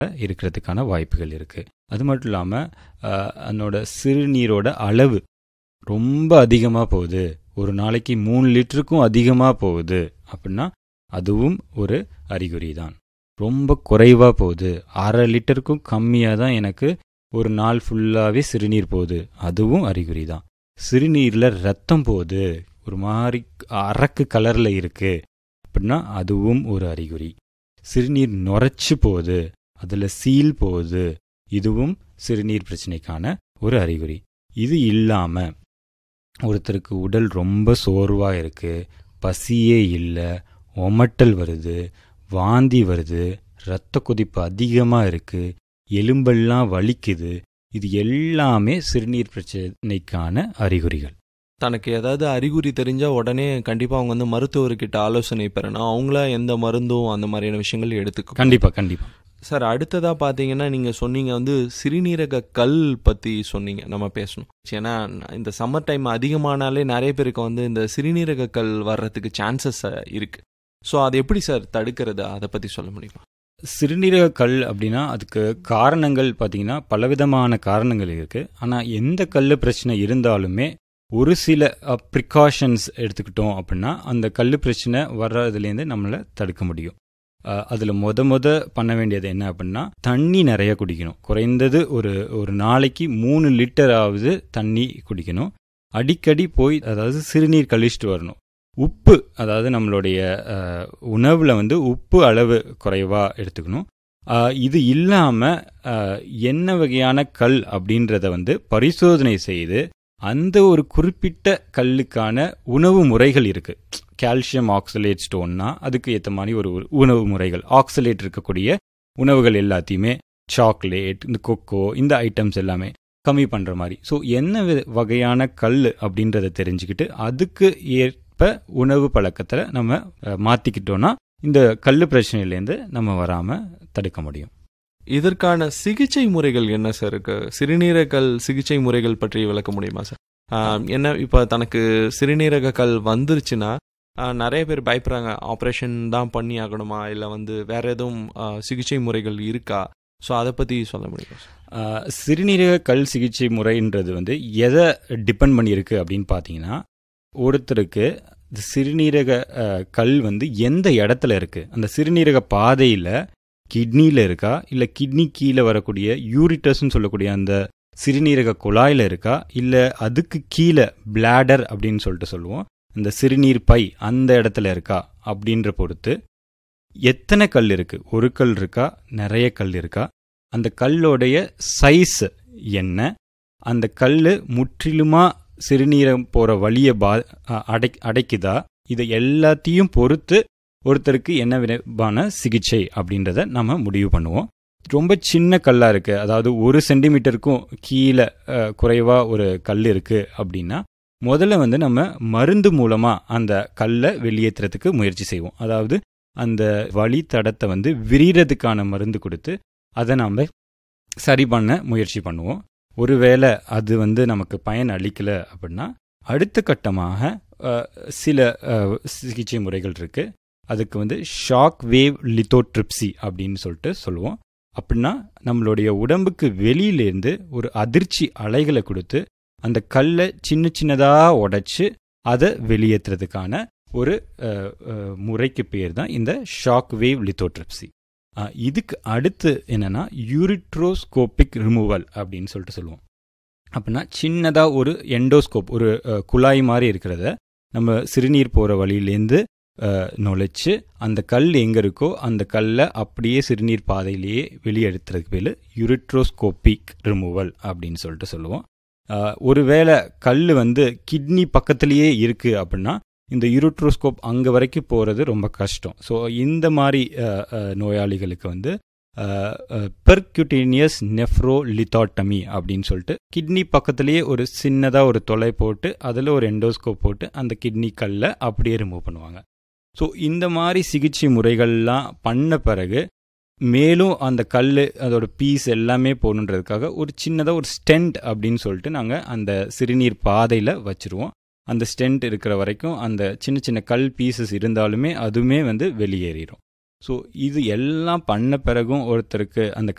இருக்கிறதுக்கான வாய்ப்புகள் இருக்குது அது மட்டும் இல்லாமல் அதனோட சிறுநீரோட அளவு ரொம்ப அதிகமாக போகுது ஒரு நாளைக்கு மூணு லிட்டருக்கும் அதிகமாக போகுது அப்படின்னா அதுவும் ஒரு அறிகுறி தான் ரொம்ப குறைவாக போகுது அரை லிட்டருக்கும் கம்மியாக தான் எனக்கு ஒரு நாள் ஃபுல்லாகவே சிறுநீர் போகுது அதுவும் அறிகுறி தான் சிறுநீரில் ரத்தம் போகுது ஒரு மாதிரி அரக்கு கலரில் இருக்கு அப்படின்னா அதுவும் ஒரு அறிகுறி சிறுநீர் நுரைச்சு போகுது அதில் சீல் போகுது இதுவும் சிறுநீர் பிரச்சனைக்கான ஒரு அறிகுறி இது இல்லாமல் ஒருத்தருக்கு உடல் ரொம்ப சோர்வாக இருக்குது பசியே இல்லை ஒமட்டல் வருது வாந்தி வருது இரத்த கொதிப்பு அதிகமாக இருக்குது எலும்பெல்லாம் வலிக்குது இது எல்லாமே சிறுநீர் பிரச்சனைக்கான அறிகுறிகள் தனக்கு ஏதாவது அறிகுறி தெரிஞ்சால் உடனே கண்டிப்பாக அவங்க வந்து மருத்துவர்கிட்ட ஆலோசனை பெறணும் அவங்கள எந்த மருந்தும் அந்த மாதிரியான விஷயங்கள் எடுத்துக்க கண்டிப்பாக கண்டிப்பாக சார் அடுத்ததாக பார்த்தீங்கன்னா நீங்கள் சொன்னீங்க வந்து சிறுநீரக கல் பற்றி சொன்னீங்க நம்ம பேசணும் ஏன்னா இந்த சம்மர் டைம் அதிகமானாலே நிறைய பேருக்கு வந்து இந்த சிறுநீரக கல் வர்றதுக்கு சான்சஸ் இருக்குது ஸோ அதை எப்படி சார் தடுக்கிறது அதை பற்றி சொல்ல முடியுமா சிறுநீரக கல் அப்படின்னா அதுக்கு காரணங்கள் பார்த்தீங்கன்னா பலவிதமான காரணங்கள் இருக்குது ஆனால் எந்த கல் பிரச்சனை இருந்தாலுமே ஒரு சில ப்ரிகாஷன்ஸ் எடுத்துக்கிட்டோம் அப்படின்னா அந்த கல் பிரச்சனை வர்றதுலேருந்து நம்மளை தடுக்க முடியும் அதில் மொத மொத பண்ண வேண்டியது என்ன அப்படின்னா தண்ணி நிறைய குடிக்கணும் குறைந்தது ஒரு ஒரு நாளைக்கு மூணு லிட்டராவது தண்ணி குடிக்கணும் அடிக்கடி போய் அதாவது சிறுநீர் கழிச்சிட்டு வரணும் உப்பு அதாவது நம்மளுடைய உணவில் வந்து உப்பு அளவு குறைவாக எடுத்துக்கணும் இது இல்லாமல் என்ன வகையான கல் அப்படின்றத வந்து பரிசோதனை செய்து அந்த ஒரு குறிப்பிட்ட கல்லுக்கான உணவு முறைகள் இருக்கு கால்சியம் ஆக்சலேட் ஸ்டோன்னா அதுக்கு ஏற்ற மாதிரி ஒரு உணவு முறைகள் ஆக்சலேட் இருக்கக்கூடிய உணவுகள் எல்லாத்தையுமே சாக்லேட் இந்த கொக்கோ இந்த ஐட்டம்ஸ் எல்லாமே கம்மி பண்ணுற மாதிரி ஸோ என்ன வகையான கல் அப்படின்றத தெரிஞ்சுக்கிட்டு அதுக்கு ஏற்ப உணவு பழக்கத்தில் நம்ம மாற்றிக்கிட்டோன்னா இந்த கல் பிரச்சனையிலேருந்து நம்ம வராமல் தடுக்க முடியும் இதற்கான சிகிச்சை முறைகள் என்ன சார் இருக்கு சிறுநீரகல் சிகிச்சை முறைகள் பற்றி விளக்க முடியுமா சார் என்ன இப்போ தனக்கு சிறுநீரக கல் வந்துருச்சுன்னா நிறைய பேர் பயப்படுறாங்க ஆப்ரேஷன் தான் பண்ணி ஆகணுமா இல்லை வந்து வேற எதுவும் சிகிச்சை முறைகள் இருக்கா ஸோ அதை பற்றி சொல்ல முடியுமா சிறுநீரக கல் சிகிச்சை முறைன்றது வந்து எதை டிபெண்ட் பண்ணியிருக்கு அப்படின்னு பார்த்தீங்கன்னா ஒருத்தருக்கு சிறுநீரக கல் வந்து எந்த இடத்துல இருக்குது அந்த சிறுநீரக பாதையில் கிட்னியில் இருக்கா இல்லை கிட்னி கீழே வரக்கூடிய யூரிட்டஸ்ன்னு சொல்லக்கூடிய அந்த சிறுநீரக குழாயில் இருக்கா இல்லை அதுக்கு கீழே பிளாடர் அப்படின்னு சொல்லிட்டு சொல்லுவோம் இந்த சிறுநீர் பை அந்த இடத்துல இருக்கா அப்படின்ற பொறுத்து எத்தனை கல் இருக்கு ஒரு கல் இருக்கா நிறைய கல் இருக்கா அந்த கல்லோடைய சைஸ் என்ன அந்த கல் முற்றிலுமா சிறுநீரம் போகிற வழியை பா அடை அடைக்குதா இதை எல்லாத்தையும் பொறுத்து ஒருத்தருக்கு என்ன விதமான சிகிச்சை அப்படின்றத நம்ம முடிவு பண்ணுவோம் ரொம்ப சின்ன கல்லாக இருக்குது அதாவது ஒரு சென்டிமீட்டருக்கும் கீழே குறைவாக ஒரு கல் இருக்குது அப்படின்னா முதல்ல வந்து நம்ம மருந்து மூலமாக அந்த கல்லை வெளியேற்றுறதுக்கு முயற்சி செய்வோம் அதாவது அந்த வழித்தடத்தை வந்து விரிகிறதுக்கான மருந்து கொடுத்து அதை நாம் சரி பண்ண முயற்சி பண்ணுவோம் ஒருவேளை அது வந்து நமக்கு பயன் அளிக்கலை அப்படின்னா அடுத்த கட்டமாக சில சிகிச்சை முறைகள் இருக்குது அதுக்கு வந்து ஷாக் வேவ் லித்தோட்ரிப்சி அப்படின்னு சொல்லிட்டு சொல்லுவோம் அப்படின்னா நம்மளுடைய உடம்புக்கு வெளியிலேருந்து ஒரு அதிர்ச்சி அலைகளை கொடுத்து அந்த கல்லை சின்ன சின்னதாக உடைச்சு அதை வெளியேற்றுறதுக்கான ஒரு முறைக்கு பேர் தான் இந்த ஷாக் வேவ் லித்தோட்ரிப்சி இதுக்கு அடுத்து என்னன்னா யூரிட்ரோஸ்கோபிக் ரிமூவல் அப்படின்னு சொல்லிட்டு சொல்லுவோம் அப்படின்னா சின்னதாக ஒரு எண்டோஸ்கோப் ஒரு குழாய் மாதிரி இருக்கிறத நம்ம சிறுநீர் போகிற வழியிலேருந்து நுழைச்சு அந்த கல் எங்கே இருக்கோ அந்த கல்லை அப்படியே சிறுநீர் பாதையிலேயே வெளியெடுத்துறதுக்கு பேர் யூரிட்ரோஸ்கோபிக் ரிமூவல் அப்படின்னு சொல்லிட்டு சொல்லுவோம் ஒருவேளை கல் வந்து கிட்னி பக்கத்துலேயே இருக்குது அப்படின்னா இந்த யூரோட்ரோஸ்கோப் அங்கே வரைக்கும் போகிறது ரொம்ப கஷ்டம் ஸோ இந்த மாதிரி நோயாளிகளுக்கு வந்து பெர்க்யூட்டேனியஸ் நெஃப்ரோலித்தாட்டமி அப்படின்னு சொல்லிட்டு கிட்னி பக்கத்துலேயே ஒரு சின்னதாக ஒரு தொலை போட்டு அதில் ஒரு எண்டோஸ்கோப் போட்டு அந்த கிட்னி கல்லை அப்படியே ரிமூவ் பண்ணுவாங்க ஸோ இந்த மாதிரி சிகிச்சை முறைகள்லாம் பண்ண பிறகு மேலும் அந்த கல் அதோட பீஸ் எல்லாமே போகணுன்றதுக்காக ஒரு சின்னதாக ஒரு ஸ்டென்ட் அப்படின்னு சொல்லிட்டு நாங்கள் அந்த சிறுநீர் பாதையில் வச்சுருவோம் அந்த ஸ்டென்ட் இருக்கிற வரைக்கும் அந்த சின்ன சின்ன கல் பீசஸ் இருந்தாலுமே அதுவுமே வந்து வெளியேறிடும் ஸோ இது எல்லாம் பண்ண பிறகும் ஒருத்தருக்கு அந்த